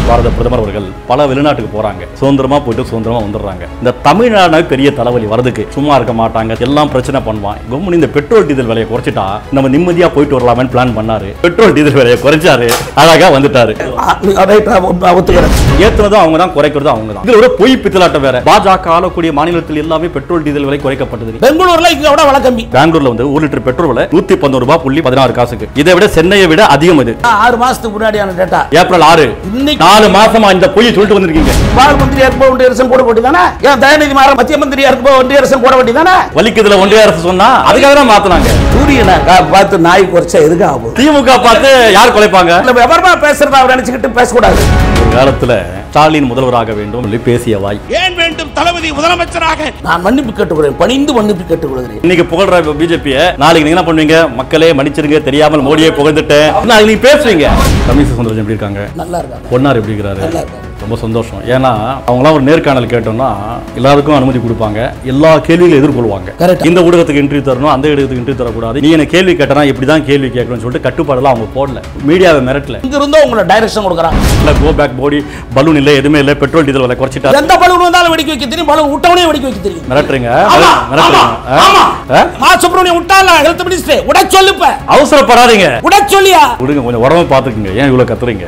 பாரத பிரதமர் அவர்கள் பல வெளிநாட்டுக்கு போறாங்க சுதந்திரமா போயிட்டு சுதந்திரமா வந்துடுறாங்க இந்த தமிழ்நாடு பெரிய தலைவலி வரதுக்கு சும்மா இருக்க மாட்டாங்க எல்லாம் பிரச்சனை பண்ணுவான் கவர்மெண்ட் இந்த பெட்ரோல் டீசல் விலையை குறைச்சிட்டா நம்ம நிம்மதியா போயிட்டு வரலாமேன்னு பிளான் பண்ணாரு பெட்ரோல் டீசல் விலையை குறைச்சாரு அழகா வந்துட்டாரு அதை ஒத்துக்கிறேன் ஏத்துனதும் அவங்க தான் குறைக்கிறதும் அவங்க தான் இதுல ஒரு பொய் பித்தலாட்டம் வேற பாஜக ஆளக்கூடிய மாநிலத்தில் எல்லாமே பெட்ரோல் டீசல் விலை குறைக்கப்பட்டது பெங்களூர்ல இங்க விட விலை கம்மி பெங்களூர்ல வந்து ஒரு லிட்டர் பெட்ரோல் விலை நூத்தி பதினோரு ரூபாய் புள்ளி பதினாறு காசுக்கு இதை விட சென்னையை விட அதிகம் இது ஆறு மாசத்துக்கு முன்னாடியான டேட்டா ஏப்ரல் ஆறு இன்னைக்கு நாலு மாசமா இந்த பொய்யை சொல்லிட்டு வந்திருக்கீங்க பால் மந்திரியா இருக்க ஒன்றிய அரசு போட வேண்டியதானே ஏன் தயாநிதி மாறன் மத்திய மந்திரியா இருக்க ஒன்றிய அரசு போட வேண்டியதானே வலிக்குதுல ஒன்றிய அரசு சொன்னா அதுக்காக தான் மாத்துனாங்க சூரியனை கா- பார்த்து நாய் குறைச்சா எதுக்கு ஆகும் திமுக பார்த்து யார் குலைப்பாங்க இல்ல விவரமா பேசுறதா அவர் நினைச்சுக்கிட்டு பேசக்கூடாது ஒரு காலத்துல ஸ்டாலின் முதல்வராக வேண்டும் சொல்லி பேசிய வாய் ஏன் வேண்டும் தளபதி முதலமைச்சராக நான் மன்னிப்பு கேட்டுக்கிறேன் பணிந்து மன்னிப்பு கேட்டுக்கொள்கிறேன் இன்னைக்கு புகழ்ற பிஜேபிய நாளைக்கு நீங்க என்ன பண்ணுவீங்க மக்களே மன்னிச்சிருங்க தெரியாமல் மோடியை புகழ்ந்துட்டேன் நாளைக்கு நீங்க பேசுவீங்க தமிழிசை சுந்தரம் எப்படி இருக்காங்க நல்லா இருக்காங்க பொன்னார் எப்படி இருக்கிறாரு நல்லா இருக்காங்க ரொம்ப சந்தோஷம் ஏன்னா அவங்களாம் ஒரு நேர்காணல் கேட்டோம்னா எல்லாருக்கும் அனுமதி கொடுப்பாங்க எல்லா கேள்விகளும் எதிர்கொள்வாங்க Correct. இந்த ஊடகத்துக்கு இன்டர்வியூ தரணும் அந்த இடத்துக்கு இன்டர்வியூ தரக்கூடாது நீ என்ன கேள்வி கேட்டனா இப்படி தான் கேள்வி கேட்கணும்னு சொல்லிட்டு கட்டுப்பாடெல்லாம் அவங்க போடல மீடியாவை மிரட்டல இங்க இருந்தோ உங்களை டைரக்ஷன் கொடுக்குறாங்க இல்ல கோ பேக் பாடி பலூன் இல்லை எதுவுமே இல்லை பெட்ரோல் டீசல் விலை குறைச்சிட்டா எந்த பலூன் வந்தாலும் வெடிக்க வைக்க தெரியும் பலூன் விட்டவனே வெடிக்க வைக்க தெரியும் மிரட்டுறீங்க ஆமா, மிரட்டுறீங்க ஆமா, ஆமா. ஆ? ஆ? மா சுப்பிரமணியம் விட்டால ஹெல்த் மினிஸ்டர் உட சொல்லுப்ப அவசரப்படாதீங்க உட சொல்லியா விடுங்க கொஞ்சம் உடம்பு பார்த்துக்குங்க ஏன் இவ்வளவு கத்துறீங்க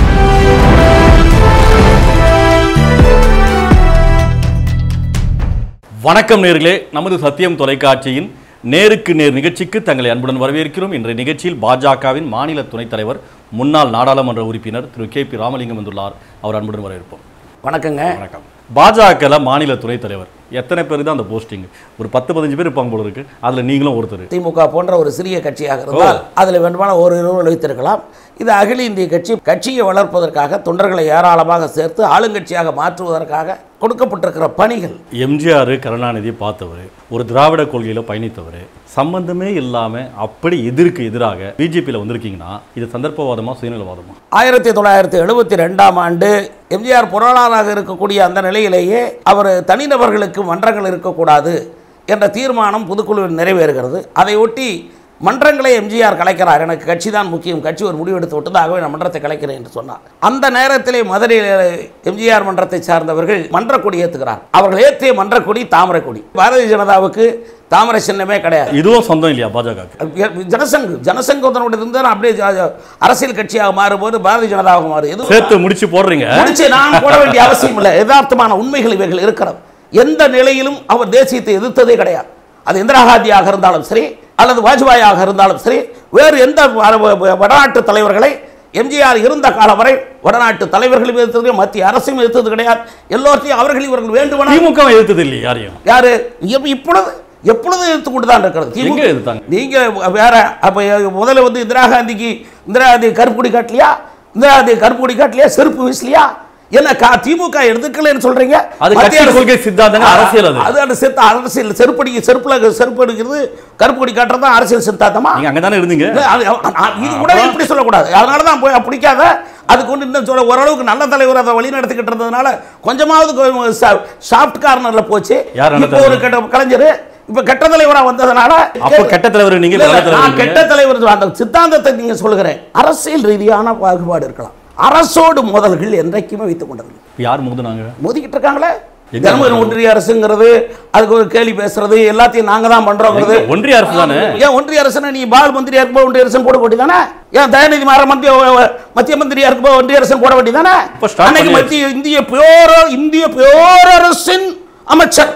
வணக்கம் நேர்களே நமது சத்தியம் தொலைக்காட்சியின் நேருக்கு நேர் நிகழ்ச்சிக்கு தங்களை அன்புடன் வரவேற்கிறோம் இன்றைய நிகழ்ச்சியில் பாஜகவின் மாநில துணைத் தலைவர் முன்னாள் நாடாளுமன்ற உறுப்பினர் திரு கே பி ராமலிங்கம் வந்துள்ளார் அவர் அன்புடன் வரவேற்போம் வணக்கங்க வணக்கம் பாஜக மாநில துணைத் தலைவர் எத்தனை பேர் தான் அந்த போஸ்டிங் ஒரு பத்து பதினஞ்சு பேர் இருப்பாங்க போல இருக்கு அதுல நீங்களும் ஒருத்தர் திமுக போன்ற ஒரு சிறிய கட்சியாக இருந்தால் அதில் வேண்டுமான ஒரு இருவர் வைத்திருக்கலாம் இது அகில இந்திய கட்சி கட்சியை வளர்ப்பதற்காக தொண்டர்களை ஏராளமாக சேர்த்து ஆளுங்கட்சியாக மாற்றுவதற்காக கொடுக்கப்பட்டிருக்கிற பணிகள் எம்ஜிஆர் கருணாநிதி பார்த்தவர் ஒரு திராவிட கொள்கையில பயணித்தவர் சம்பந்தமே இல்லாம அப்படி எதிர்க்கு எதிராக பிஜேபியில் வந்திருக்கீங்கன்னா இது சந்தர்ப்பவாதமா சுயநலவாதமா ஆயிரத்தி தொள்ளாயிரத்தி எழுபத்தி ரெண்டாம் ஆண்டு எம்ஜிஆர் பொருளாளராக இருக்கக்கூடிய அந்த நிலையிலேயே அவர் தனிநபர்களுக்கு மன்றங்கள் இருக்கக்கூடாது என்ற தீர்மானம் பொதுக்குழுவில் நிறைவேறுகிறது அதை ஒட்டி மன்றங்களை எம்ஜிஆர் கலைக்கிறார் எனக்கு கட்சி தான் முக்கியம் கட்சி ஒரு முடிவெடுத்து விட்டது ஆகவே நான் மன்றத்தை கலைக்கிறேன் என்று சொன்னார் அந்த நேரத்திலே மதுரையில் எம்ஜிஆர் மன்றத்தை சார்ந்தவர்கள் மன்றக்கொடி ஏற்றுகிறார் அவர்கள் ஏற்றிய மன்றக்கொடி தாமரைக்கொடி பாரதிய ஜனதாவுக்கு தாமரை சின்னமே கிடையாது இதுவும் சொந்தம் இல்லையா பாஜக ஜனசங்கு ஜனசங்கத்தினுடைய இருந்தால் அப்படியே ஜ- ஜ- அரசியல் கட்சியாக மாறும்போது பாரதிய ஜனதாவாக மாறும் எது சேர்த்து முடிச்சு போடுறீங்க முடிச்சு நான் போட வேண்டிய அவசியம் இல்லை யதார்த்தமான உண்மைகள் இவைகள் இருக்கிறது எந்த நிலையிலும் அவர் தேசியத்தை எதிர்த்ததே கிடையாது அது இந்திரா காந்தியாக இருந்தாலும் சரி அல்லது வாஜ்பாயாக இருந்தாலும் சரி வேறு எந்த வட- வட- வடநாட்டு தலைவர்களை எம்ஜிஆர் இருந்த காலம் வரை வடநாட்டு தலைவர்களும் எதிர்த்தது மத்திய அரசும் எதிர்த்தது கிடையாது எல்லோருத்தையும் அவர்கள் இவர்கள் வேண்டுமானால் திமுக எதிர்த்தது இல்லையா யாரையும் யாரு இப்ப- இப்பொழுது எப்பொழுது எடுத்து கொண்டு தான் இருக்கிறது எங்க திமுக எதிர்த்தாங்க நீங்க வேற அப்ப முதல்ல வந்து இந்திரா காந்திக்கு இந்திரா காந்தி கருப்பு கொடி காட்டலையா இந்திரா காந்தி கருப்பு கொடி காட்டலையா செருப்பு வீசலையா என்ன கா திமுக எடுத்துக்கலன்னு சொல்றீங்க அது மத்திய கட்சி அரசு- கொள்கை சித்தாந்தங்க, அரசியல் அது. அது அந்த சித்த அரசியல் செருப்படி செருப்புல செருப்பு எடுக்கிறது கருப்பு கொடி காட்டுறது தான் அரசியல் சித்தாந்தமா நீங்க அங்கதானே இருந்தீங்க இல்ல, அது- அது- இது கூட இப்படி சொல்லக்கூடாது அதனால தான் போய் பிடிக்காத அதுக்கு வந்து இன்னும் சொல்ல ஓரளவுக்கு நல்ல தலைவர் அதை வழி நடத்திக்கிட்டு இருந்ததுனால கொஞ்சமாவது சாஃப்ட் கார்னர்ல போச்சு யார் நல்ல இப்போ ஒரு கெட்ட கலைஞர் இப்ப கெட்ட தலைவரா வந்ததுனால அப்ப கெட்ட தலைவர் நீங்க இல்ல, நல்ல இல்ல, தலைவர் நான் நீங்க. கெட்ட தலைவர் அந்த சித்தாந்தத்தை நீங்க சொல்லுகிறேன் அரசியல் ரீதியான பாகுபாடு இருக்கலாம் அரசோடு மோதல்கள் என்றைக்குமே வைத்துக் கொண்டது யார் மோதுனாங்க மோதிக்கிட்டு இருக்காங்களே எங்க ஜனமகன் ஒன்றிய அரசுங்கிறது அதுக்கு ஒரு கேள்வி பேசுறது எல்லாத்தையும் நாங்க தான் பண்றோங்கிறது ஒன்றிய அரசு தானே ஏன் ஒன்றிய அரசு நீ பால் மந்திரியா இருக்கும்போது ஒன்றிய அரசு போட வேண்டியதானே ஏன் தயாநிதி மாறன் மத்திய மத்திய மந்திரியா இருக்கும்போது ஒன்றிய அரசு போட வேண்டியதானே இப்ப start அன்னைக்கு பண்ணியாச்சு. மத்திய இந்திய பேரோ இந்திய பேரரசின் அமைச்சர்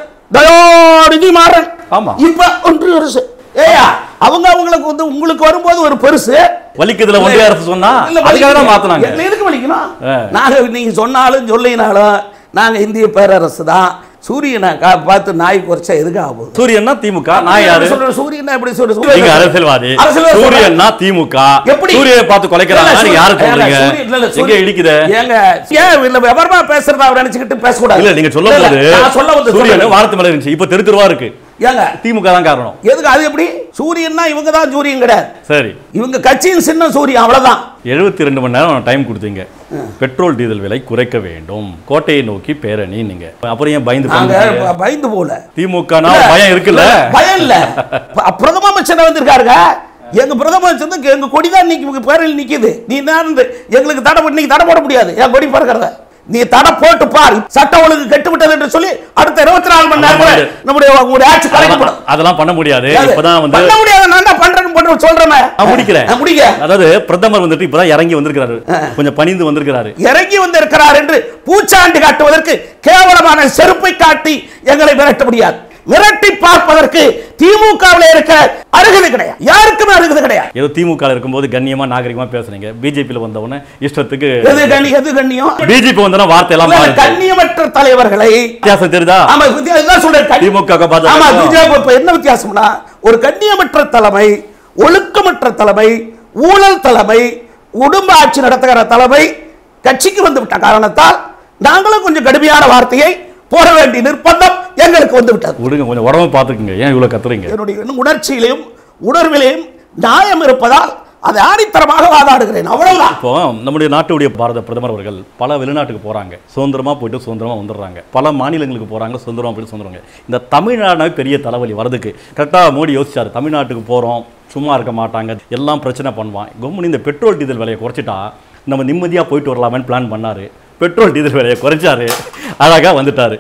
தயாநிதி மாறன் ஆமா. இப்ப ஒன்றிய அரசு ஏயா அவங்க அவங்களுக்கு வந்து உங்களுக்கு வரும்போது ஒரு பெருசு வலிக்குதுல ஒன்றிய அரசு சொன்னா இல்ல, அதுக்காக தான் வலிக்குது. மாத்துனாங்க என்ன எதுக்கு வலிக்கணும் ஆ. நாங்க நீங்க சொன்னாலும் சொல்லினாலும் நாங்க இந்திய பேரரசு தான் சூரியனை கா- பார்த்து நாய் குறைச்சா எதுக்கு ஆகும் சூரியன்னா திமுக நான் யாரு சொல்றேன் சூரியன் எப்படி சொல்ற நீங்க அரசியல்வாதி அரசியல்வாதி சொல்றேன். சூரியன்னா திமுக எப்படி? சூரியனை பார்த்து குலைக்கிறாங்க இல்ல, நீங்க யாரு சூரியன் சொல்றீங்க இல்ல, சூரியன் இல்ல, இல்ல, எங்க சூரியன். இடிக்குது ஏங்க ஏன் இல்ல விவரமா பேசுறதா அவர் நினைச்சுக்கிட்டு பேசக்கூடாது இல்ல நீங்க சொல்லும் இல்ல, போது இல்ல, நான் சொல்ல வந்து சூரியன் சொல்றேன். வானத்து மேல இருந்துச்சு இப்ப தெரு தெருவா இருக்கு ஏங்க திமுக தான் காரணம் எதுக்கு அது எப்படி சூரியன்னா இவங்க தான் சூரியன் கிடையாது சரி இவங்க கட்சியின் சின்ன சூரியன் அவ்வளவுதான் எழுபத்தி ரெண்டு மணி நேரம் டைம் கொடுத்தீங்க பெட்ரோல் டீசல் விலை குறைக்க வேண்டும் கோட்டையை நோக்கி பேரணி நீங்க அப்புறம் ஏன் பயந்து நாங்க போனீங்க? ப- பயந்து போல திமுக னா பயம் இருக்குல்ல பயம் இல்ல ப- பிரதம அமைச்சர் வந்திருக்காருங்க எங்க பிரதமர் சேர்ந்து எங்க கொடி தான் இன்னைக்கு பேரில் நிக்குது நீ தான் இருந்து எங்களுக்கு தடை பண்ணி- நீங்க தடை போட முடியாது என் கொடி பறக்கிறத நீ தடை போட்டு பார் சட்ட ஒழுங்கு கெட்டு விட்டது என்று சொல்லி அடுத்த இருபத்தி நாலு மணி நேரத்துல நம்முடைய உங்களுடைய ஆட்சி கலைக்கப்படும் அதெல்லாம் பண்ண முடியாது அது இப்பதான் வந்து பண்ண முடியாது நான் தான் பண்றேன்னு பண்றேன் சொல்றேன் நான் முடிக்கிறேன் நான் முடிக்க அதாவது பிரதமர் வந்துட்டு இப்பதான் இறங்கி வந்திருக்கிறாரு கொஞ்சம் பணிந்து வந்திருக்கிறாரு இறங்கி வந்திருக்கிறார் என்று பூச்சாண்டி காட்டுவதற்கு கேவலமான செருப்பை காட்டி எங்களை விரட்ட முடியாது மிரட்டி பார்ப்பதற்கு திமுகவில் இருக்க அருகது கிடையாது யாருக்குமே அருகது கிடையாது ஏதோ திமுக ல இருக்கும்போது கண்ணியமா நாகரிகமா பேசுனீங்க பிஜேபியில் வந்த உடனே இஷ்டத்துக்கு எது கண்ணி எது கண்ணியம் பிஜேபி வந்தோன்னா வார்த்தை எல்லாம் இல்ல, மாறுது. கண்ணியமற்ற தலைவர்களை வித்தியாசம் தெரியுதா ஆமா வித்தியா- இதுதான் சொல்றேன் கண்ணி- திமுக க்கு பாஜக ஆமா க்கும். பிஜேபி இப்ப என்ன வித்தியாசம்னா ஒரு கண்ணியமற்ற தலைமை ஒழுக்கமற்ற தலைமை ஊழல் தலைமை குடும்ப ஆட்சி நடத்துகிற தலைமை கட்சிக்கு வந்து விட்ட காரணத்தால் நாங்களும் கொஞ்சம் கடுமையான வார்த்தையை போட வேண்டிய நிர்பந்தம் எங்களுக்கு வந்து விட்டது விடுங்க கொஞ்சம் உடம்பு பார்த்துக்குங்க ஏன் இவ்வளவு கத்துறீங்க என்னுடைய இன்னும் உணர்ச்சியிலையும் உணர்விலையும் நியாயம் இருப்பதால் அதை ஆணித்தரமாக வாதாடுகிறேன் அவ்வளவுதான் இப்போ நம்முடைய நாட்டுடைய பாரத பிரதமர் அவர்கள் பல வெளிநாட்டுக்கு போறாங்க சுதந்திரமா போயிட்டு சுதந்திரமா வந்துடுறாங்க பல மாநிலங்களுக்கு போறாங்க சுதந்திரமா போயிட்டு சுதந்திரங்க இந்த தமிழ்நாடு பெரிய தலைவலி வரதுக்கு கரெக்டா மோடி யோசிச்சாரு தமிழ்நாட்டுக்கு போறோம் சும்மா இருக்க மாட்டாங்க எல்லாம் பிரச்சனை பண்ணுவான் கம்முனி இந்த பெட்ரோல் டீசல் விலையை குறைச்சிட்டா நம்ம நிம்மதியா போயிட்டு வரலாமேன்னு பிளான் பண்ணாரு பெட்ரோல் டீசல் விலையை குறைச்சாரு அழகா வந்துட்டாரு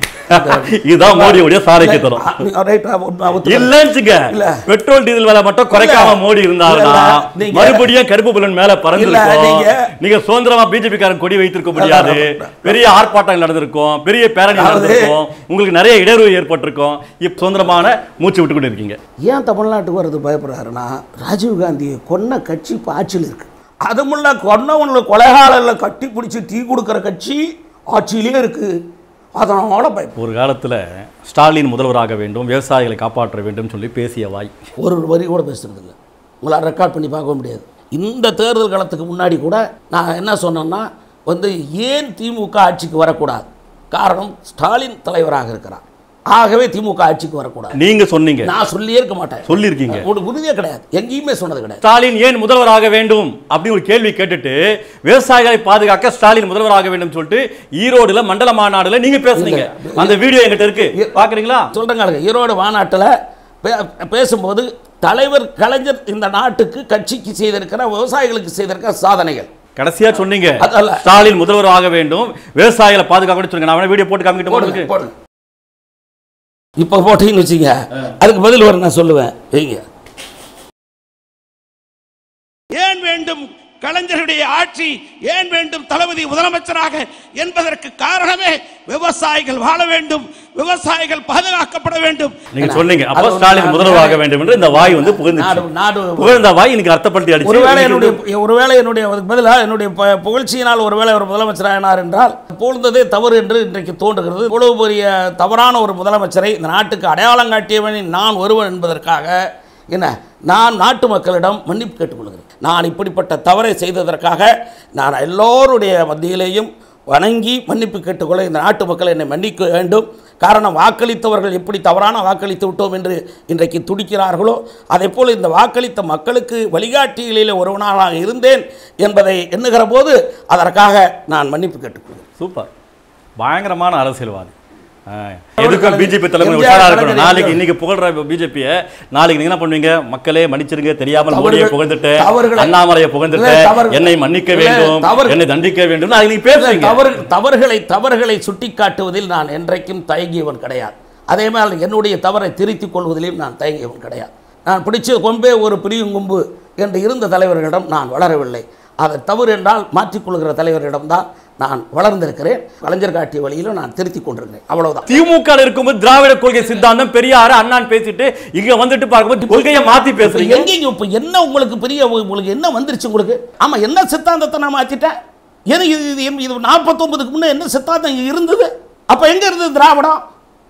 இதுதான் மோடியுடைய சாதனைக்கு தரும் ரைட், நான் ஒண்ணு- நான் ஒத்துக்கிறேன். இல்லன்னு இல்ல. பெட்ரோல் டீசல் விலை மட்டும் குறைக்காம இல்ல. மோடி இருந்தாருன்னா இல்ல, நீங்க- மறுபடியும் கருப்பு புலன் மேல பறந்திருக்கும் நீங்க- நீங்க சுதந்திரமா பிஜேபி காரன் கொடி வைத்திருக்க முடியாது பெரிய ஆர்ப்பாட்டம் நடந்திருக்கும் பெரிய பேரணி அதாவது- நடந்திருக்கும் உங்களுக்கு நிறைய இடர்வு ஏற்பட்டிருக்கும் இப்ப சுதந்திரமான மூச்சு விட்டு கொண்டு இருக்கீங்க ஏன் தமிழ்நாட்டுக்கு வரது பயப்படுறாருன்னா ராஜீவ் காந்தியை கொன்ன கட்சி இப்போ ஆட்சியில் இருக்கு அதுமுள்ள கொன்னவன்ல கொலைகாலில் கட்டி பிடிச்சி டீ கொடுக்குற கட்சி ஆட்சியிலே இருக்கு அதனால பயப்படும் ஒரு காலத்துல ஸ்டாலின் முதல்வராக வேண்டும் விவசாயிகளை காப்பாற்ற வேண்டும் சொல்லி பேசிய வாய் ஒரு வரி கூட பேசுறது இல்லை உங்களால் ரெக்கார்ட் பண்ணி பார்க்க முடியாது இந்த தேர்தல் காலத்துக்கு முன்னாடி கூட நான் என்ன சொன்னேன்னா வந்து ஏன் திமுக ஆட்சிக்கு வரக்கூடாது காரணம் ஸ்டாலின் தலைவராக இருக்கிறார் ஆகவே திமுக ஆட்சிக்கு வரக்கூடாது நீங்க சொன்னீங்க நான் சொல்லியே இருக்க மாட்டேன் சொல்லியிருக்கீங்க ஒரு உறுதியே கிடையாது எங்கேயுமே சொன்னது கிடையாது ஸ்டாலின் ஏன் முதல்வராக வேண்டும் அப்படின்னு ஒரு கேள்வி கேட்டுட்டு விவசாயிகளை பாதுகாக்க ஸ்டாலின் முதல்வராக வேண்டும் சொல்லிட்டு ஈரோடுல மண்டல மாநாடுல நீங்க பேசுனீங்க அந்த வீடியோ எங்கிட்ட இருக்கு பாக்குறீங்களா சொல்கிறேங்க ஈரோடு மாநாட்டில் பே- பேசும்போது தலைவர் கலைஞர் இந்த நாட்டுக்கு கட்சிக்கு செய்திருக்கிற விவசாயிகளுக்கு செய்திருக்கிற சாதனைகள் கடைசியா சொன்னீங்க அதல்ல. ஸ்டாலின் முதல்வர் ஆக வேண்டும் விவசாயிகளை பாதுகாக்க சொல்லுங்க நான் வேணா வீடியோ போட்டு காமிக்கிட்டு போடுங்க போடுங்க போடுங்க இப்போ போட்டீங்கன்னு வச்சுங்க அதுக்கு பதில் வர நான் சொல்லுவேன் வைங்க ஏன் வேண்டும் கலைஞருடைய ஆட்சி ஏன் வேண்டும் தளபதி முதலமைச்சராக என்பதற்கு காரணமே விவசாயிகள் வாழ வேண்டும் விவசாயிகள் பாதுகாக்கப்பட வேண்டும் நீங்க சொன்னீங்க அப்ப அது ஒரு ஸ்டாலின் நாடு- முதல்வராக வேண்டும் என்று இந்த வாய் வந்து நாடு புகழ்ந்துச்சு நாடு புகழ்ந்த வாய் இன்னைக்கு அர்த்தப்படுத்தி அடிச்சு ஒருவேளை இன்னைக்கு என்னுடைய ஒருவேளை என்னுடைய அதுக்கு பதிலாக என்னுடைய ப- புகழ்ச்சியினால் ஒருவேளை ஒரு முதலமைச்சர் ஆனார் என்றால் புகழ்ந்ததே தவறு என்று இன்றைக்கு தோன்றுகிறது இவ்வளவு பெரிய தவறான ஒரு முதலமைச்சரை இந்த நாட்டுக்கு அடையாளம் காட்டியவனின் நான் ஒருவன் என்பதற்காக என்ன நான் நாட்டு மக்களிடம் மன்னிப்பு கேட்டுக்கொள்கிறேன் நான் இப்படிப்பட்ட தவறை செய்ததற்காக நான் எல்லோருடைய மத்தியிலேயும் வணங்கி மன்னிப்பு கேட்டுக்கொள்ள இந்த நாட்டு மக்கள் என்னை மன்னிக்க வேண்டும் காரணம் வாக்களித்தவர்கள் எப்படி தவறான வாக்களித்து விட்டோம் என்று இன்றைக்கு துடிக்கிறார்களோ அதே போல் இந்த வாக்களித்த மக்களுக்கு வழிகாட்டிகளில் ஒருவனாக இருந்தேன் என்பதை எண்ணுகிற போது அதற்காக நான் மன்னிப்பு கேட்டுக்கொள்கிறேன் சூப்பர் பயங்கரமான அரசியல்வாதி ஆ, எதுக்கும் பிஜேபி தலைமை எம்ஜிஆர் உஷாரா கலைஞர் இருக்கணும் நாளைக்கு எம்ஜிஆர். இன்னைக்கு புகழ்ற பிஜேபியை நாளைக்கு நீங்க என்ன பண்ணுவீங்க மக்களே மன்னிச்சிருங்க தெரியாமல் தவறுகள்- மோடியை புகழ்ந்துட்டு தவறுகளை- அண்ணாமலையை இல்ல, புகழ்ந்துட்டு தவறு- என்னை மன்னிக்க இல்ல, வேண்டும் தவறு- என்னை தண்டிக்க வேண்டும் நாளைக்கு நீங்க பேசுவீங்க தவறு தவறுகளை தவறுகளை சுட்டிக்காட்டுவதில் நான் என்றைக்கும் தயங்கியவன் கிடையாது அதே மாதிரி என்னுடைய தவறை திருத்திக் கொள்வதிலும் நான் தயங்கியவன் கிடையாது நான் பிடிச்ச கொம்பே ஒரு பிரியுங்கொம்பு என்று இருந்த தலைவர்களிடம் நான் வளரவில்லை அதை தவறு என்றால் மாற்றிக்கொள்கிற தலைவரிடம்தான் நான் வளர்ந்திருக்கிறேன் கலைஞர் காட்டிய வழியிலும் நான் திருத்திக் கொண்டிருக்கிறேன் அவ்வளவுதான் திமுக ல இருக்கும்போது திராவிட கொள்கை சித்தாந்தம் பெரியார அண்ணான் பேசிட்டு இங்க வந்துட்டு பார்க்கும்போது கொள்கையை மாத்தி இப்ப பேசுறீங்க எங்கேயும் இப்ப என்ன உங்களுக்கு பெரிய உங்களுக்கு என்ன வந்துருச்சு உங்களுக்கு ஆமா என்ன சித்தாந்தத்தை நான் மாத்திட்டேன் எது இது இது எம்- இது நாற்பத்தொன்பதுக்கு முன்னே என்ன சித்தாந்தம் இங்க இருந்தது அப்ப எங்க இருந்தது திராவிடம்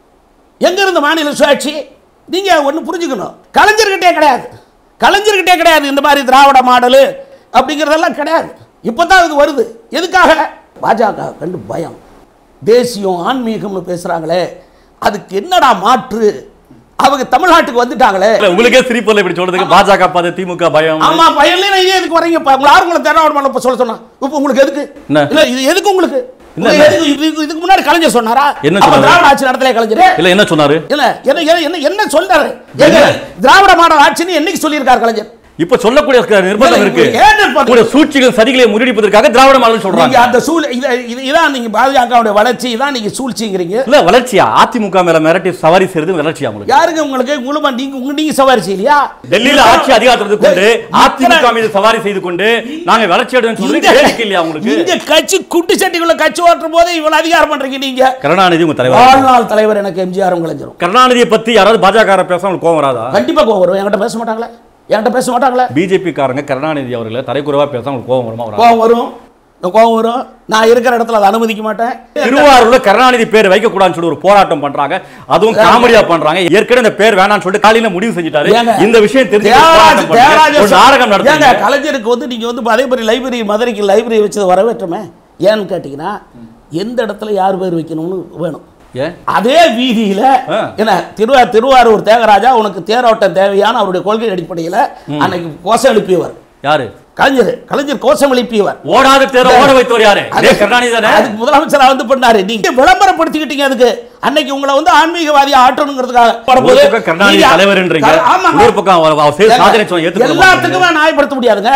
எங்க இருந்த மாநில சுயாட்சி நீங்க ஒன்று புரிஞ்சுக்கணும் கலைஞர்கிட்டே கிடையாது கலைஞர்கிட்டே கிடையாது இந்த மாதிரி திராவிட மாடலு அப்படிங்கிறதெல்லாம் கிடையாது இப்பதான் இது வருது எதுக்காக பாஜக கண்டு பயம் தேசியம் ஆன்மீகம்னு பேசுறாங்களே அதுக்கு என்னடா மாற்று அவங்க தமிழ்நாட்டுக்கு வந்துட்டாங்களே இல்ல, உங்களுக்கே சிரிப்பல்ல இப்படி சொல்றதுக்கு பாஜக பாது திமுக பயம் ஆமா பையன்ல நீங்க எதுக்கு வரீங்க இப்ப உங்களை யாரும் உங்களை திராவிட மாடல் இப்ப சொல்ல சொன்னா இப்ப உங்களுக்கு எதுக்கு என்ன? இல்ல இது எதுக்கு உங்களுக்கு என்ன? உங்க எதுக்கு இதுக்கு இதுக்கு முன்னாடி கலைஞர் சொன்னாரா என்ன அப்ப சொன்னாரு? திராவிட ஆட்சி நடத்தல கலைஞர் இல்ல என்ன சொன்னாரு இல்ல என்ன என்ன என்ன என்ன சொல்றாரு எங்க திராவிட மாடல் ஆட்சின்னு என்னைக்கு சொல்லியிருக்காரு கலைஞர் இப்ப சொல்லக்கூடிய நிர்பந்தம் இல்ல, இருக்கு ஏன் நிர்பந்தம்? ஒரு சூழ்ச்சிகள் சதிகளை முறியடிப்பதற்காக திராவிட மாடல் நீங்க சொல்றாங்க அந்த சூழ் இத- இது- இதான் நீங்க பாஜகவுடைய வளர்ச்சி இதான் நீங்க சூழ்ச்சிங்கிறீங்க இல்ல வளர்ச்சியா அதிமுக மேல மிரட்டி சவாரி செய்யறது வளர்ச்சியா உங்களுக்கு யாருங்க உங்களுக்கு முழுமா நீங்க உங்க நீங்க சவாரி செய்யலையா டெல்லியில ஆட்சி அதிகாரத்தை கொண்டு அதிமுக இத்தனை- மீது சவாரி செய்து கொண்டு நாங்க வளர்ச்சி அடைவோம் சொல்றது இந்த- வேடிக்கை இல்லையா உங்களுக்கு இந்த கட்சி குண்டு சட்டிக்குள்ள கட்சி ஓட்டுற போது இவ்வளவு அதிகாரம் பண்றீங்க நீங்க கருணாநிதி உங்க தலைவர் வாழ்நாள் தலைவர் எனக்கு எம்ஜிஆர் கலைஞரும் கருணாநிதியை பத்தி யாராவது பாஜக பேச உங்களுக்கு கோவம் வராதா கண்டிப்பா கோவம் வரும் என்கிட்ட பேச மாட்டாங்களே என்கிட்ட பேச மாட்டாங்களே பிஜேபி காரங்க கருணாநிதி அவர்களை தரைக்குறைவா பேச உங்களுக்கு கோவம் வருமா வராதா? கோவம் வரும் இந்த கோவம் வரும் நான் இருக்கிற இடத்துல அதை அனுமதிக்க மாட்டேன் திருவாரூர்ல கருணாநிதி பேர் வைக்க கூடாதுன்னு சொல்லி ஒரு போராட்டம் பண்றாங்க அதுவும் காமெடியா பண்றாங்க ஏற்கனவே இந்த பேர் வேணாம்னு சொல்லிட்டு காலையில முடிவு செஞ்சுட்டாரு ஏங்க, இந்த விஷயம் தெரிஞ்சு தியாகராஜ- போராட்டம் பண்ணுங்க. தியாகராஜ ஒரு நாடகம் ஏங்க, நடத்துங்க கலைஞருக்கு வந்து நீங்க வந்து அதே மாதிரி லைப்ரரி மதுரைக்கு லைப்ரரி வச்சது வரவேற்றமே ஏன்னு கேட்டீங்கன்னா எந்த இடத்துல யார் பேர் வைக்கணும்னு வேணும் ஏன் அதே வீதியில ஆ. என்ன திருவா திருவாரூர் தியாகராஜா உனக்கு தேரோட்டம் தேவையான அவருடைய கொள்கை அடிப்படையில் அன்னைக்கு கோஷம் எழுப்பியவர் யாரு கலைஞர் கலைஞர் கோஷம் எழுப்பியவர் ஓடாத தேர ஓட வைத்தவர் யாரு அது- இதே கருணாநிதி தானே அதுக்கு முதலமைச்சரா வந்து பண்ணாரு நீங்க விளம்பரப்படுத்திக்கிட்டீங்க அதுக்கு அன்னைக்கு உங்களை வந்து ஆன்மீகவாதியா ஆட்டணுங்கிறதுக்காக ஒரு பக்கம் கருணாநிதி நீங்க- தலைவர்ன்றீங்க ஆமாங்க. இன்னொரு பக்கம் அவர் அவர் செய்த ஏங்க, சாதனை சொன்ன ஏத்துக்கொள்ள மாட்டீங்க. எல்லாத்துக்குமே நியாயப்படுத்த முடியாதுங்க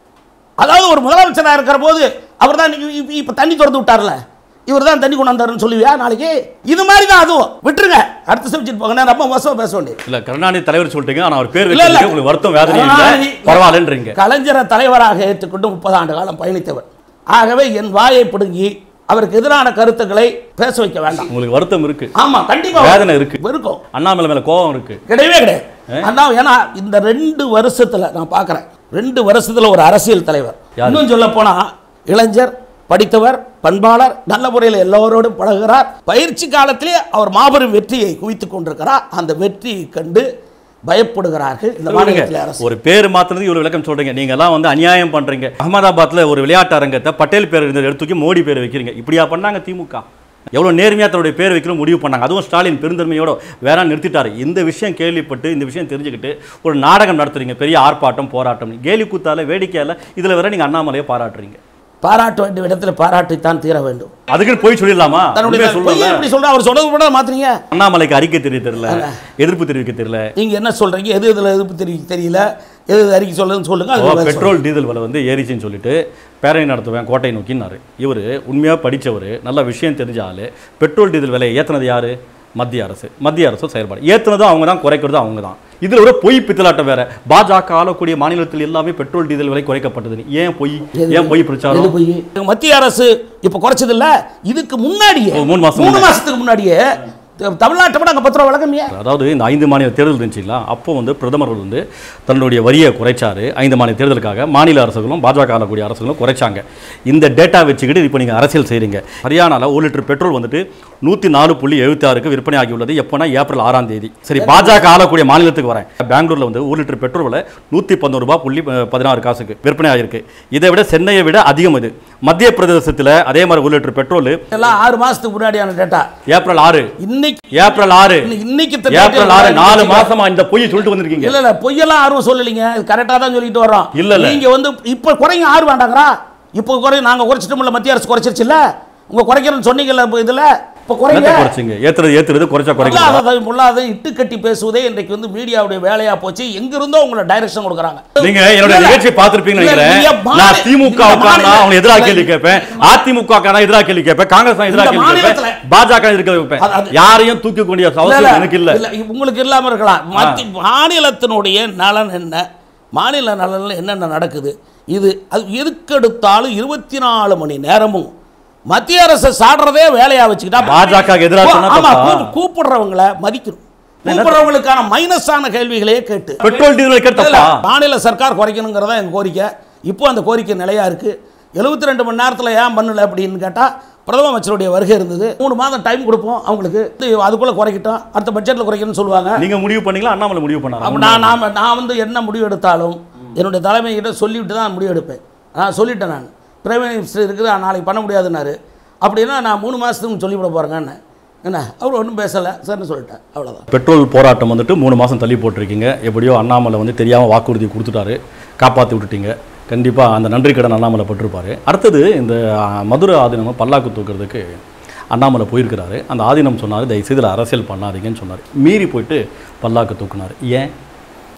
அதாவது ஒரு முதலமைச்சரா இருக்கிற போது அவர் தான் இப்ப தண்ணி திறந்து விட்டார்ல இவர் தான் தண்ணி கொண்டாந்தாருன்னு சொல்லுவியா நாளைக்கு இது மாதிரி தான் அதுவும் விட்டுருங்க அடுத்த சப்ஜெக்ட் போங்க நான் ரொம்ப மோசமா பேச வேண்டியது இல்ல கருணாநிதி தலைவர் சொல்லிட்டீங்க ஆனா அவர் பேர் இல்ல, இல்ல. வைக்கிறதுக்கு உங்களுக்கு வருத்தம் வேதனை இல்ல கருணாநிதி- பரவாயில்லன்றீங்க கலைஞரை தலைவராக ஏற்றுக்கொண்டு முப்பது ஆண்டு காலம் பயணித்தவர் ஆகவே என் வாயை பிடுங்கி அவருக்கு எதிரான கருத்துக்களை பேச வைக்க வேண்டாம் உங்களுக்கு வருத்தம் இருக்கு ஆமா கண்டிப்பா வேதனை இருக்கு. இருக்கும் அண்ணாமலை மேல கோபம் இருக்கு கிடையவே கிடையாது அண்ணா ஏன்னா இந்த ரெண்டு வருஷத்துல நான் பார்க்கறேன் ரெண்டு வருஷத்துல ஒரு அரசியல் தலைவர் யாரு? இன்னும் சொல்ல போனா இளைஞர் படித்தவர் பண்பாளர் நல்ல முறையில் எல்லோரோடும் பழகுகிறார் பயிற்சி காலத்திலே அவர் மாபெரும் வெற்றியை குவித்துக் கொண்டிருக்கிறார் அந்த வெற்றியை கண்டு பயப்படுகிறார்கள் இந்த மாநிலத்தில் அரசு ஒரு பேர் மாத்தினது இவ்வளவு விளக்கம் சொல்றீங்க நீங்க எல்லாம் வந்து அநியாயம் பண்றீங்க அகமதாபாத்ல ஒரு விளையாட்டு அரங்கத்தை பட்டேல் பேர் இருந்ததை எடுத்து தூக்கி மோடி பேர் வைக்கிறீங்க இப்படியா பண்ணாங்க திமுக எவ்வளவு நேர்மையா தன்னுடைய பேர் வைக்கணும் முடிவு பண்ணாங்க அதுவும் ஸ்டாலின் பெருந்தன்மையோட வேற நிறுத்திட்டாரு இந்த விஷயம் கேள்விப்பட்டு இந்த விஷயம் தெரிஞ்சுக்கிட்டு ஒரு நாடகம் நடத்துறீங்க பெரிய ஆர்ப்பாட்டம் போராட்டம் கேலி கூத்தால வேடிக்கையால இதுல வேற நீங்க அண்ணாமலையை பாராட்டுறீங்க பாராட்ட வேண்டிய இடத்துல பாராட்டித்தான் தீர வேண்டும் அதுக்குன்னு போய் சொல்லிடலாமா தன்னுடைய உண்மையை பொய்யை சொல்லல எப்படி சொல்ற அவர் சொன்னது கூட மாத்துறீங்க அண்ணாமலைக்கு அறிக்கை தெரிய தெரியல எதிர்ப்பு தெரிவிக்க தெரியல நீங்க என்ன சொல்றீங்க எது இதுல எதிர்ப்பு தெரிவிக்க தெரியல எது எது அறிக்கை சொல்லுன்னு சொல்லுங்க ஓ, அதுக்கு பதில் பெட்ரோல் டீசல் விலை வந்து ஏறிச்சுன்னு சொல்லிட்டு பேரணி நடத்துவேன் கோட்டை நோக்கினாரு இவர் உண்மையாக படிச்சவர் நல்ல விஷயம் தெரிஞ்ச ஆளு பெட்ரோல் டீசல் விலையை ஏத்துனது யாரு மத்திய அரசு மத்திய அரசு செயல்பாடு ஏத்துனதும் அவங்க தான் குறைக்கிறதும் அவங்க தான் இதுல ஒரு பொய் பித்தலாட்டம் வேற பாஜக ஆளக்கூடிய மாநிலத்தில் எல்லாமே பெட்ரோல் டீசல் விலை குறைக்கப்பட்டது ஏன் பொய் எது? ஏன் பொய் எது பிரச்சாரம் போய் மத்திய அரசு இப்ப குறைச்சது இல்ல இதுக்கு முன்னாடியே ஓ, மூணு மாசம் மூணு முன்னாடி. மாசத்துக்கு முன்னாடியே த- தமிழ்நாட்டை விட அங்க பத்து ரூபா வழக்கமியா அதாவது இந்த ஐந்து மாநில தேர்தல் இருந்துச்சுங்களா அப்போ வந்து பிரதமர்கள் வந்து தன்னுடைய வரியை குறைச்சாரு ஐந்து மாநில தேர்தலுக்காக மாநில அரசுகளும் பாஜக ஆளக்கூடிய அரசுகளும் குறைச்சாங்க இந்த டேட்டா வச்சுக்கிட்டு இப்போ நீங்கள் அரசியல் செய்கிறீங்க ஹரியானால ஒரு லிட்டர் பெட்ரோல் வந்துட்டு நூற்றி நாலு புள்ளி எழுபத்தி ஆறுக்கு விற்பனை ஆகியுள்ளது எப்போனா ஏப்ரல் ஆறாம் தேதி சரி பாஜக ஆளக்கூடிய மாநிலத்துக்கு வரேன் பெங்களூர்ல வந்து ஒரு லிட்டர் பெட்ரோல் விலை நூற்றி பதினோரு ரூபாய் புள்ளி அஹ், பதினாறு காசுக்கு விற்பனை ஆகிருக்கு இதை விட சென்னையை விட அதிகம் இது மத்திய பிரதேசத்தில் அதே மாதிரி ஒரு லிட்டர் பெட்ரோல் எல்லாம் ஆறு மாசத்துக்கு முன்னாடியான டேட்டா ஏப்ரல் ஆறு இன்னைக்கு ஏப்ரல் ஆறு இன்னைக்கு- இன்னைக்கு இந்த ஏப்ரல் data ஆறு நாலு வச்சுக்க- மாசமா இந்த பொய் சொல்லிட்டு வந்திருக்கீங்க இல்ல இல்ல பொய்யெல்லாம் ஆர்வம் சொல்லலைங்க கரெக்டா தான் சொல்லிட்டு வர்றோம் இல்ல, இல்ல. நீங்க வந்து இப்ப குறைங்க ஆறு வேண்டாங்கிறா இப்போ குறை நாங்க குறைச்சிட்டோம்ல மத்திய அரசு குறைச்சிருச்சுல்ல உங்க குறைக்கிறேன்னு சொன்னீங்கல்ல இப்ப இதுல இப்ப குறைங்க என்னத்தை குறைச்சிங்க ஏத்துறது ஏத்துறது குறைச்சா குறைக்கலாம் பொல்லாததை பொல்லாத இட்டு கட்டி பேசுவதே இன்றைக்கு வந்து மீடியாவுடைய வேலையா போச்சு எங்க இருந்தோ உங்களை டைரக்ஷன் கொடுக்குறாங்க நீங்க என்னோட இல்ல, நிகழ்ச்சி பார்த்திருப்பீங்கன்னு இல்ல, நினைக்கிறேன் நீங்க மாநில- நான் திமுக இந்த உட்கார்ந்தா மாநில- அவங்க எதிராக கேள்வி கேட்பேன் அதிமுக எதிராக கேள்வி கேட்பேன் காங்கிரஸ் எதிராக இந்த கேள்வி மாநிலத்துல- கேட்பேன் பாஜக எதிர்க்க வைப்பேன் அது- அது- யாரையும் தூக்கி கொண்டிய இல்ல, அவசியம் எனக்கு இல்ல இல்ல, உங்களுக்கு இல்லாம இருக்கலாம் மத்தி மாநிலத்தினுடைய நலன் என்ன மாநில நலனில் என்னென்ன நடக்குது இது அது எதுக்கெடுத்தாலும் இருபத்தி நாலு மணி நேரமும் மத்திய அரசை சாடுறதே வேலையா வச்சுக்கிட்டா பாஜக க்கு எதிரா சொன்னா ஆமா தப்பா? கூ- கூப்பிடுறவங்கள மதிக்கணும் கூப்பிடுறவங்களுக்கான மைனஸான கேள்விகளே கேட்டு பெட்ரோல் டீசல் வைக்கிற இல்ல, தப்பா மாநில சர்க்கார் குறைக்கணுங்கிறதா எங்க கோரிக்கை இப்போ அந்த கோரிக்கை நிலையா இருக்கு எழுபத்தி ரெண்டு மணி நேரத்தில் ஏன் பண்ணல அப்படின்னு கேட்டால் பிரதம அமைச்சருடைய வருகை இருந்தது மூணு மாதம் டைம் கொடுப்போம் அவங்களுக்கு இது அதுக்குள்ள குறைக்கட்டும் அடுத்த பட்ஜெட்டில் குறைக்கணும்னு சொல்லுவாங்க நீங்க முடிவு பண்ணீங்களா அண்ணாமலை முடிவு அப்போ பண்ணாரா நான் நான் நான் வந்து என்ன முடிவு எடுத்தாலும் என்னுடைய தலைமையிட்ட சொல்லிவிட்டு தான் முடிவு எடுப்பேன் நான் சொல்லிட்டேன் நான் பிரைம் மினிஸ்டர் இருக்குது நாளைக்கு பண்ண முடியாதுன்னாரு அப்படின்னா நான் மூணு மாதத்துக்கு சொல்லிவிட போகிறேங்கன்னு என்ன அவர் ஒன்றும் பேசலை சரின்னு சொல்லிட்டேன் அவ்வளோதான் பெட்ரோல் போராட்டம் வந்துட்டு மூணு மாசம் தள்ளி போட்டிருக்கீங்க எப்படியோ அண்ணாமலை வந்து தெரியாம வாக்குறுதி கொடுத்துட்டாரு காப்பாற்றி விட்டுட்டீங்க கண்டிப்பா அந்த நன்றி கடன் அண்ணாமலை பட்டிருப்பாரு அடுத்தது இந்த ஆ, மதுரை ஆதீனம் பல்லாக்கு தூக்குறதுக்கு அண்ணாமலை போயிருக்கிறாரு அந்த ஆதீனம் சொன்னார் தயவுசெய்து இதில் அரசியல் பண்ணாதீங்கன்னு சொன்னார் மீறி போயிட்டு பல்லாக்கு தூக்குனார் ஏன்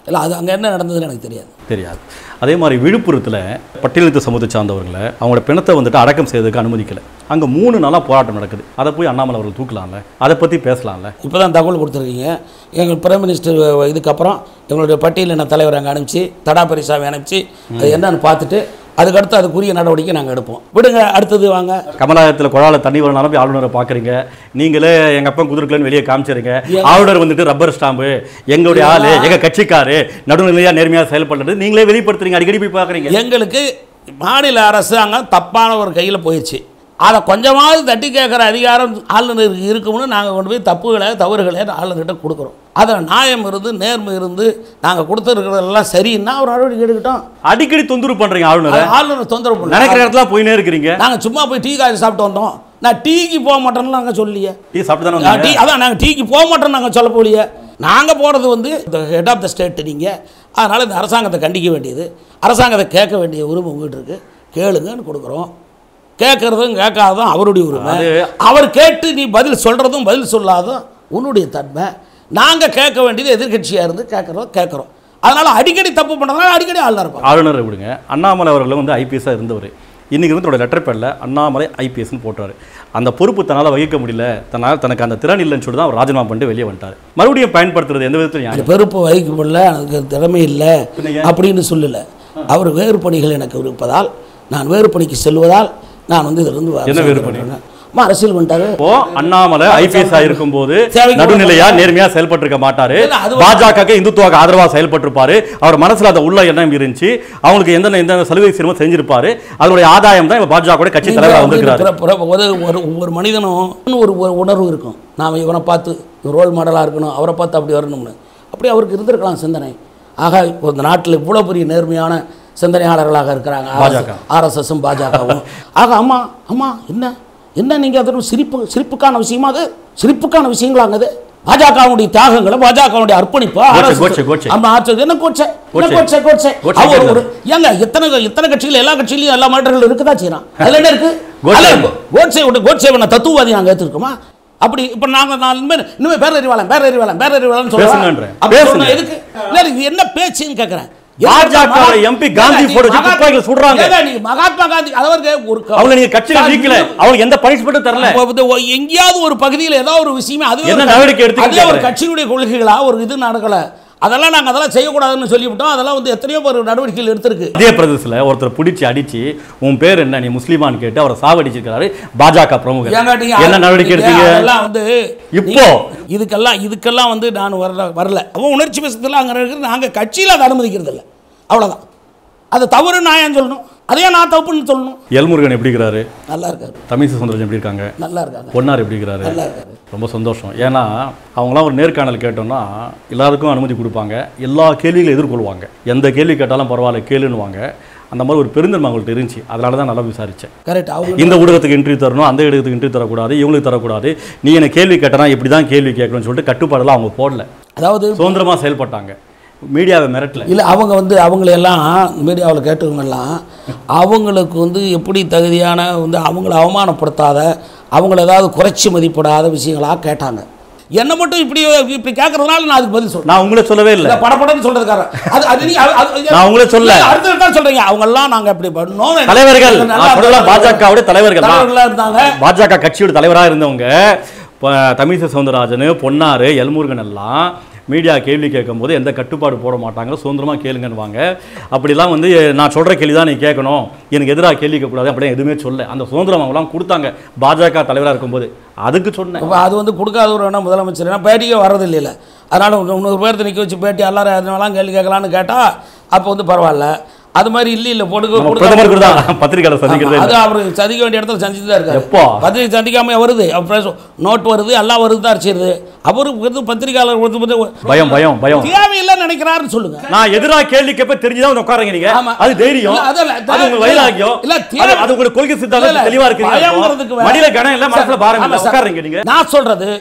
இல்லை அது அங்கே என்ன நடந்ததுன்னு எனக்கு தெரியாது தெரியாது அதே மாதிரி விழுப்புரத்தில் பட்டியலினத்து சமூகத்தை சார்ந்தவர்களை அவங்களோட பிணத்தை வந்துட்டு அடக்கம் செய்யறதுக்கு அனுமதிக்கல அங்கே மூணு நாளாக போராட்டம் நடக்குது அதை போய் அண்ணாமலை அவர்கள் தூக்கலாம்ல அதை பற்றி பேசலாம்ல இப்போ தான் தகவல் கொடுத்துருக்கீங்க எங்கள் பிரைம் மினிஸ்டர் இதுக்கப்புறம் எங்களுடைய பட்டியலின தலைவர் அங்கே அனுப்பிச்சு தடா பெரிசாமி அனுப்பிச்சு அது என்னன்னு பார்த்துட்டு அதுக்கடுத்து அதுக்குரிய நடவடிக்கை நாங்கள் எடுப்போம் விடுங்க அடுத்தது வாங்க கமலாயத்தில் குழால தண்ணி வரனால போய் ஆளுநரை பார்க்குறீங்க நீங்களே எங்கள் அப்பா குதிர்க்கலன்னு வெளியே காமிச்சிருங்க ஆளுநர் வந்துட்டு ரப்பர் ஸ்டாம்பு எங்களுடைய ஆளு எங்கள் கட்சிக்காரு நடுநிலையாக நேர்மையாக செயல்படுறது நீங்களே வெளிப்படுத்துறீங்க அடிக்கடி போய் பார்க்குறீங்க எங்களுக்கு மாநில அரசாங்கம் தப்பான ஒரு கையில் போயிடுச்சு அதை கொஞ்சமாவது தட்டி கேட்குற அதிகாரம் ஆளுநருக்கு இருக்கும்னு நாங்கள் கொண்டு போய் தப்புகளை தவறுகளை ஆளுநர்கிட்ட கொடுக்குறோம் அதில் நியாயம் இருந்து நேர்மை இருந்து நாங்கள் கொடுத்துருக்கிறதெல்லாம் சரின்னா ஒரு நடவடிக்கை எடுக்கட்டும் அடிக்கடி தொந்தரவு பண்ணுறீங்க ஆளுநரை அது ஆளுநர் தொந்தரவு பண்ண நினைக்கிற இடத்துல போயினே இருக்கிறீங்க நாங்கள் சும்மா போய் டீ காஃபி சாப்பிட்டு வந்தோம் நான் டீக்கு போக மாட்டேன்னு நாங்கள் சொல்லியே டீ சாப்பிட்டு தானே நான் டீ வந்தீங்க? அதான் நாங்கள் டீக்கு போக மாட்டோம்னு நாங்கள் சொல்ல போலியே நாங்கள் போகிறது வந்து ஹெட் ஆஃப் த ஸ்டேட் நீங்கள் அதனால் இந்த அரசாங்கத்தை கண்டிக்க வேண்டியது அரசாங்கத்தை கேட்க வேண்டிய உரிமை உங்ககிட்ட இருக்குது கேளுங்கன்னு கொடுக்குறோம் கேட்குறதும் கேட்காததும் அவருடைய உரிமை அது- அவர் கேட்டு நீ பதில் சொல்கிறதும் பதில் சொல்லாததும் உன்னுடைய தன்மை நாங்கள் கேட்க வேண்டியது எதிர்க்கட்சியாக இருந்து கேட்குறோம் கேட்குறோம் அதனால் அடிக்கடி தப்பு பண்ணுறதுனால அடிக்கடி ஆளுநர் இருப்பாங்க ஆளுநரை விடுங்க அண்ணாமலை அவர்கள் வந்து ஐபிஎஸ்ஸாக இருந்தவர் இன்னைக்கு வந்து தன்னோட லெட்டர் பேரில் அண்ணாமலை ஐபிஎஸ்னு போட்டார் அந்த பொறுப்பு தன்னால் வகிக்க முடியல தன்னால் தனக்கு அந்த திறன் இல்லைன்னு சொல்லி தான் அவர் ராஜினாமா பண்ணிட்டு வெளியே வந்துட்டார் மறுபடியும் பயன்படுத்துறது எந்த விதத்தில் அந்த நியாயம் பெருப்பு வகிக்க முடியல எனக்கு திறமை இல்லை பின்ன அப்படின்னு சொல்லல அவர் வேறு பணிகள் எனக்கு இருப்பதால் நான் வேறு பணிக்கு செல்வதால் நான் வந்து இதிலிருந்து வர என்ன வேறு பணி? அம்மா அரசியல் பண்ணிட்டாரு இப்போ அண்ணாமலை ஐபிஎஸ் இருக்கும்போது தேவைக்கு நடுநிலையா நேர்மையா செயல்பட்டிருக்க மாட்டாரு இல்ல, அது- பாஜக இந்துத்துவாக்கு ஆதரவா செயல்பட்டிருப்பாரு அவர் மனசுல அந்த உள்ள எண்ணம் இருந்துச்சு அவங்களுக்கு எந்த எந்த சலுகை சிரம செஞ்சிருப்பாரு அதனுடைய ஆதாயம் தான் பாஜக கட்சி தலைவராக வந்திருக்கிறாரு பிற- பிற- ஒரு ஒரு ஒவ்வொரு மனிதனும் ஒரு ஒரு உணர்வு இருக்கும் நாம் இவனை பார்த்து ரோல் மாடலாக இருக்கணும் அவரை பார்த்து அப்படி வரணும்னு அப்படி அவருக்கு இருந்திருக்கலாம் சிந்தனை ஆக இப்போ இந்த நாட்டில் இவ்வளோ பெரிய நேர்மையான சிந்தனையாளர்களாக இருக்கிறாங்க பாஜக. ஆர்எஸ்எஸும் பாஜகவும் ஆக அம்மா அம்மா என்ன என்ன நீங்கள் அதோட சிரிப்பு சிரிப்புக்கான விஷயமா அது சிரிப்புக்கான விஷயங்களாங்க அது பாஜகவுடைய தியாகங்களை பாஜகவுடைய அர்ப்பணிப்பு RSS கோட்சே, கோட்சே. ஆமா, ஆட்சி- என்ன கோட்சே என்ன கோட்சே. கோட்சே கோட்சே கோட்சே அவர் கேட்கல. ஒரு ஏங்க எத்தனை எத்தனை கட்சிகள் எல்லா கட்சியிலையும் எல்லா மாற்றங்களும் இருக்கதா செய்யறான் அதுல என்ன இருக்கு கோட்சே. அல்ல, கோட்சே விட்டு கோட்சே நான் தத்துவவாதி நாங்க ஏத்துருக்கோமா அப்படி இப்ப நாங்க நான் இனிமேல் இனிமேல் பேரறிவாளன் பேரறிவாளன் பேரறிவாளன் பேசுங்கன்றேன். சொல்றேன் அப்படி பேசுங்க. சொன்னா எதுக்கு இல்ல இது என்ன பேச்சுன்னு கேக்குறேன் பாஜக வோட MP காந்தி ஏங்க, photo வச்சு மகாத்மா- துப்பாக்கியில சுடுறாங்க. ஏங்க, நீங்க மகாத்மா காந்தி அதாவது ஒரு க- அவங்க நீங்க கட்சியில நீக்கல அவங்களுக்கு எந்த பனிஷ்மெண்ட்டும் தரல அப்ப வந்து ஒ- எங்கேயாவது ஒரு பகுதியில் ஏதோ ஒரு விஷயமே அது என்ன நடவடிக்கை எடுத்துக்கிட்டு அதே ஒரு கேக்குறேன். கட்சியினுடைய கொள்கைகளா ஒரு இது நடக்கல அதெல்லாம் நாங்க அதெல்லாம் செய்யக்கூடாதுன்னு சொல்லிவிட்டோம் அதெல்லாம் வந்து எத்தனையோ ஒரு நடவடிக்கைகள் எடுத்திருக்கு மத்திய பிரதேசத்துல ஒருத்தர் பிடிச்சி அடிச்சு உன் பேர் என்ன நீ முஸ்லிமான்னு கேட்டு அவரை சாவடிச்சிருக்காரு பாஜக பிரமுகர் ஏங்க நீங்க என்ன நடவடிக்கை நீங்க எடுத்தீங்க அதெல்லாம் வந்து இப்போ? நீங்க இதுக்கெல்லாம் இதுக்கெல்லாம் வந்து நான் வரல வரல அவன் உணர்ச்சி பேசத்தில் அங்கே இருக்கிறது நாங்கள் கட்சியில் அதை அனுமதிக்கிறது இல்லை அவ்வளோதான் அது தவறு நான் ஏன் சொல்லணும் அதையே நான் தப்புன்னு சொல்லணும் எல்முருகன் எப்படி இருக்கிறாரு நல்லா இருக்காரு தமிழிசை சவுந்தரராஜன் எப்படி இருக்காங்க நல்லா இருக்காங்க பொன்னார் எப்படி இருக்கிறாரு நல்லா இருக்காரு ரொம்ப சந்தோஷம் ஏன்னா அவங்களாம் ஒரு நேர்காணல் கேட்டோம்னா எல்லாருக்கும் அனுமதி கொடுப்பாங்க எல்லா கேள்விகளும் எதிர்கொள்வாங்க எந்த கேள்வி கேட்டாலும் பரவாயில்ல கேளுன்னுவாங்க அந்த மாதிரி ஒரு பெருந்தன்மை அவங்கள்ட்ட இருந்துச்சு அதனால தான் நல்லா விசாரிச்சேன் கரெக்ட் அவங்க இந்த ஊடகத்துக்கு இன்டர்வியூ தரணும் அந்த இடத்துக்கு இன்டர்வியூ தரக்கூடாது இவங்களுக்கு தரக்கூடாது நீ என்ன கேள்வி கேட்டனா இப்படி தான் கேள்வி கேட்கணும்னு சொல்லிட்டு கட்டுப்பாடெல்லாம் அவங்க போடல அதாவது சுதந்திரமாக செயல்பட்டாங்க மீடியாவை மிரட்டல இல்லை அவங்க வந்து அவங்களையெல்லாம் மீடியாவில் கேட்டவங்கெல்லாம் அவங்களுக்கு வந்து எப்படி தகுதியான வந்து அவங்கள அவமானப்படுத்தாத அவங்கள ஏதாவது குறைச்சி மதிப்பிடாத விஷயங்களாக கேட்டாங்க என்னை மட்டும் இப்படி இப்படி கேட்கறதுனால நான் அதுக்கு பதில் சொல்றேன் நான் உங்களை சொல்லவே இல்லை இல்ல, படபடன்னு சொல்றதுக்கார அது அது நீ அது- அது- நான் உங்களை சொல்ல. இல்ல, அடுத்தது தான் சொல்றீங்க அவங்க எல்லாம் நாங்க அப்படி பண்ணோம் தலைவர்கள் நல்லா நான் சொல்லலாம் பாஜகவுடைய தலைவர்கள் தான். தலைவர்களா இருந்தாங்க பாஜக கட்சியோட தலைவராக இருந்தவங்க இப்போ தமிழிசை சவுந்தரராஜன் பொன்னாரு எல்முருகன் எல்லாம் மீடியா கேள்வி கேட்கும்போது எந்த கட்டுப்பாடு போட மாட்டாங்க சுதந்திரமாக கேளுங்கன்னுவாங்க அப்படிலாம் வந்து நான் சொல்கிற கேள்வி தான் நீ கேட்கணும் எனக்கு எதிராக கேள்வி கேட்கக்கூடாது அப்படியே எதுவுமே சொல்ல அந்த சுதந்திரம் அவங்களாம் கொடுத்தாங்க பாஜக தலைவராக இருக்கும்போது அதுக்கு சொன்னேன் இப்போ அது வந்து கொடுக்காதவர் வேணா முதலமைச்சர் ஏன்னா பேட்டிக்கே வர்றது இல்லைல்ல அதனால் இன்னொரு பேர்த்து நிற்க வச்சு பேட்டி எல்லாரும் எதனாலாம் கேள்வி கேட்கலான்னு கேட்டால் அப்போ வந்து பரவாயில்ல அது மாதிரி இல்லை இல்லை பொடுக்க நம்ம கொடுத்தா- பிரதமருக்கு தான் பத்திரிகையாளர் சந்திக்கிறதே அது இல்லை. அவர் சந்திக்க வேண்டிய இடத்துல சந்திச்சு தான் இருக்காரு எப்போ? பத்திரிகை சந்திக்காம வருது அப்புறம் நோட் வருது எல்லாம் வருது தான் அடிச்சிருது அவருக்கு வந்து பத்திரிகையாளர் வந்து வந்து பயம் பயம் பயம் தேவையில்லைன்னு நினைக்கிறாருன்னு சொல்லுங்க நான் எதிராக கேள்வி கேட்ப தெரிஞ்சுதான் வந்து உட்காருங்க நீங்க ஆமா. அது தைரியம் இல்ல, அதல்ல, அது உங்க இல்ல, வைராக்கியம் இல்ல, அது- தேவை- அது உங்களுக்கு கொள்கை இல்ல, சித்தாந்தம் இல்ல, தெளிவா இருக்கு பயம்ங்கிறதுக்கு வேற. மடியில கனம் இல்ல மனசுல பாரம் ஆமா, இல்ல சார். உட்காருங்க நீங்க நான் சொல்றது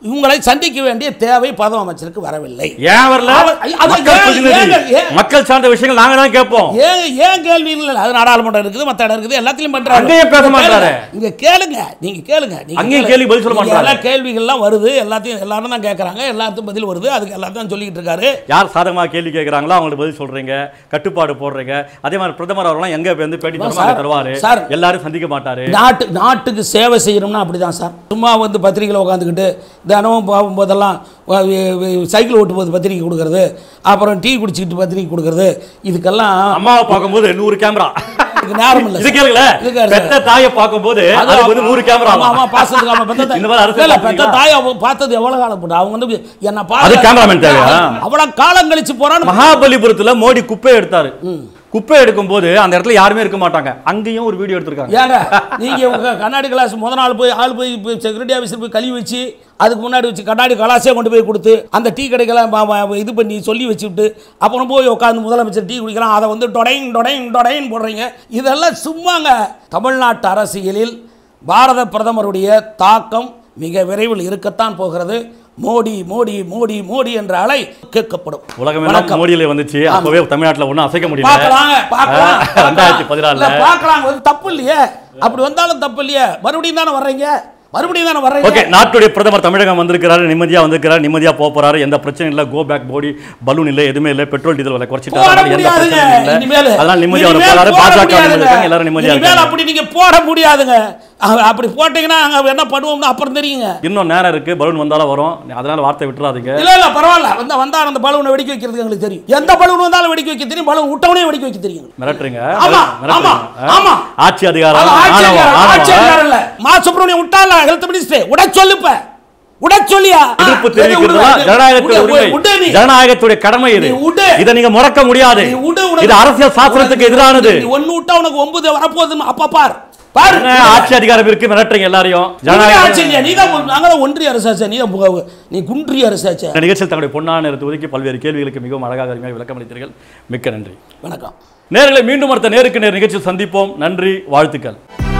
இவங்களை சந்திக்க வேண்டிய தேவை பிரதம அமைச்சருக்கு வரவில்லை ஏன் வரல அவர்- அது மக்கள் ஏன், பிரதிநிதி. ஏன், ஏன்? மக்கள் சார்ந்த விஷயங்கள் நாங்க தான் கேட்போம் ஏன் ஏன் கேள்வி இல்லை அது நாடாளுமன்றம் இருக்குது மற்ற இடம் இருக்குது எல்லாத்திலும் பண்றாரு அங்கேயும் பேச இங்க மாட்றாரு. கேளுங்க. இங்க கேளுங்க நீங்க கேளுங்க நீங்க அங்கேயும் கேளுங்க. கேள்வி பதில் சொல்ல இங்க மாட்றாரு. எல்லா கேள்விகள்லாம் வருது எல்லாத்தையும் எல்லாரும் தான் கேட்கறாங்க எல்லாத்துக்கும் பதில் வருது அதுக்கு எல்லாத்தையும் சொல்லிக்கிட்டு இருக்காரு யார் சாதகமாக கேள்வி கேட்குறாங்களோ அவங்களுக்கு பதில் சொல்றீங்க கட்டுப்பாடு போடுறீங்க அதே மாதிரி பிரதமர் அவர்களாம் எங்க வந்து பேட்டி சார், தருவாங்க தருவாரு சார். எல்லாரும் சந்திக்க மாட்டாரு நாட்டு நாட்டுக்கு சேவை செய்யணும்னா அப்படிதான் சார் சும்மா வந்து பத்திரிக்கையில் உட்காந்துக்கிட்டு தினமும் போகும்போதெல்லாம் வ- வி- வி- சைக்கிள் ஓட்டும் போது பத்திரிக்கை கொடுக்கறது அப்புறம் டீ குடிச்சிக்கிட்டு பத்திரிக்கை கொடுக்கறது இதுக்கெல்லாம் அம்மாவை பார்க்கும்போது நூறு கேமரா இதுக்கு நேரம் இல்லை இது சார். கேளுங்களேன் இதுக்கு நேரம் பெத்த தாயை பார்க்கும்போது அதுக்கு வந்து நூறு கேமரா ஆமா, ஆமா, பாசத்துக்கு ஆமா, பெத்த தாய். இந்த மாதிரி அரசியல் இல்ல, பெத்த பார்த்தீங்களா? தாயை அவ பார்த்தது எவ்வளவு காலம் போட்டு அவங்க வந்து என்ன அது cameraman தேவையா? அவ்வளவு காலம் கழிச்சு போறான்னு மகாபலிபுரத்துல மோடி குப்பை எடுத்தாரு குப்பை எடுக்கும் போது அந்த இடத்துல யாருமே இருக்க மாட்டாங்க அங்கேயும் ஒரு வீடியோ எடுத்திருக்காங்க ஏங்க நீங்க உங்க கண்ணாடி கிளாஸ் முத நாள் போய் ஆள் போய் செக்யூரிட்டி ஆஃபீஸர் போய் கழுவி வச்சு அதுக்கு முன்னாடி வச்சு கண்ணாடி கலாசே கொண்டு போய் கொடுத்து அந்த டீ கடைக்கெல்லாம் ப- ப- இது பண்ணி சொல்லி வச்சு விட்டு அப்புறம் போய் உட்காந்து முதலமைச்சர் டீ குடிக்கலாம் அதை வந்து டொடைன் டொடைன் டொடைன் போடுறீங்க இதெல்லாம் சும்மாங்க தமிழ்நாட்டு அரசியலில் பாரத பிரதமருடைய தாக்கம் மிக விரைவில் இருக்கத்தான் போகிறது மோடி மோடி மோடி மோடி என்ற அலை கேட்கப்படும் உலகம் எல்லாம் வணக்கம். மோடியில வந்துச்சு ஆமா. அப்பவே தமிழ்நாட்டுல ஒண்ணும் அசைக்க முடியல பார்க்கலாங்க பார்க்கலாம் ஆ, ரெண்டாயிரத்தி பதினாலுல. இல்ல, பார்க்கலாங்க வந்து தப்பு இல்லையே அப்படி வந்தாலும் தப்பு இல்லையே மறுபடியும் தானே வர்றீங்க மறுபடியும் தானே வர்றீங்க ஓகே நாட்டுடைய பிரதமர் தமிழகம் வந்திருக்கிறாரு நிம்மதியா வந்திருக்கிறாரு நிம்மதியா போக போறாரு எந்த பிரச்சனை இல்ல கோ பேக் போடி பலூன் இல்ல எதுவுமே இல்ல பெட்ரோல் டீசல் விலை போட குறைச்சிட்டாரு அதனால எந்த முடியாதுங்க பிரச்சனையும் இல்ல இனிமேல் அதனால நிம்மதியா வர இனிமேல் போறாரு போட பாஜக முடியாதுங்க. இருக்காங்க எல்லாரும் நிம்மதியா இனிமேல் இருக்காங்க அப்படி நீங்க போட முடியாதுங்க அ- அப்படி போட்டீங்கன்னா அங்க என்ன பண்ணுவோம்னு அப்புறம் தெரியுங்க இன்னும் நேரம் இருக்கு பலூன் வந்தாலும் வரும் அதனால வார்த்தை விட்டுறாதீங்க இல்ல இல்ல பரவாயில்ல வந்தா வந்தா அந்த பலூனை வெடிக்க வைக்கிறது எங்களுக்கு தெரியும் எந்த பலூன் வந்தாலும் வெடிக்க வைக்க தெரியும் பலூன் விட்டவனே வெடிக்க வைக்க தெரியும் மிரட்டுறீங்க ஆமா, மிரட்டுறீங்க. ஆமா, ஆ? ஆமா. ஆட்சி அதிகாரம் அது ஆட்சி ஆணவம், அதிகாரம், ஆணவம். ஆட்சி அதிகாரம் இல்ல மா சுப்பிரமணியம் விட்டால ஹெல்த் மினிஸ்டர் உட சொல்லுப்ப உட சொல்லியா எதிர்ப்பு எது தெரிவிக்கிறதுலாம் விடுவ? ஜனநாயகத்துடைய விடு, உரிமை விடு நீ. ஜனநாயகத்துடைய கடமை இது நீ விடு. இதை நீங்க முடக்க முடியாது நீ விடு, உனக்கு- இது அரசியல் சாசனத்துக்கு உனக்கு- எதிரானது நீ ஒண்ணு விட்டா உனக்கு ஒன்பது வரப்போகுது அப்ப பார் பாரு என்ன ஆட்சி அதிகாரம் இருக்கு மிரட்டுறீங்க எல்லாரையும் ஜனநாயக ஆட்சி ஜனநாயகம் இல்லையா? நீதான் ஒ- நாங்களாம் ஒன்றிய அரசாச்சே நீ தான் புக- நீ குன்றிய அரசாச்சே இந்த நிகழ்ச்சியில் தங்களுடைய பொன்னான நேரத்தை ஒதுக்கி பல்வேறு கேள்விகளுக்கு மிகவும் அழகாக அருமையாக விளக்கம் அளித்தீர்கள் மிக்க நன்றி வணக்கம் நேர்களை மீண்டும் அடுத்த நேருக்கு நேர் நிகழ்ச்சியில் சந்திப்போம் நன்றி வாழ்த்துக்கள்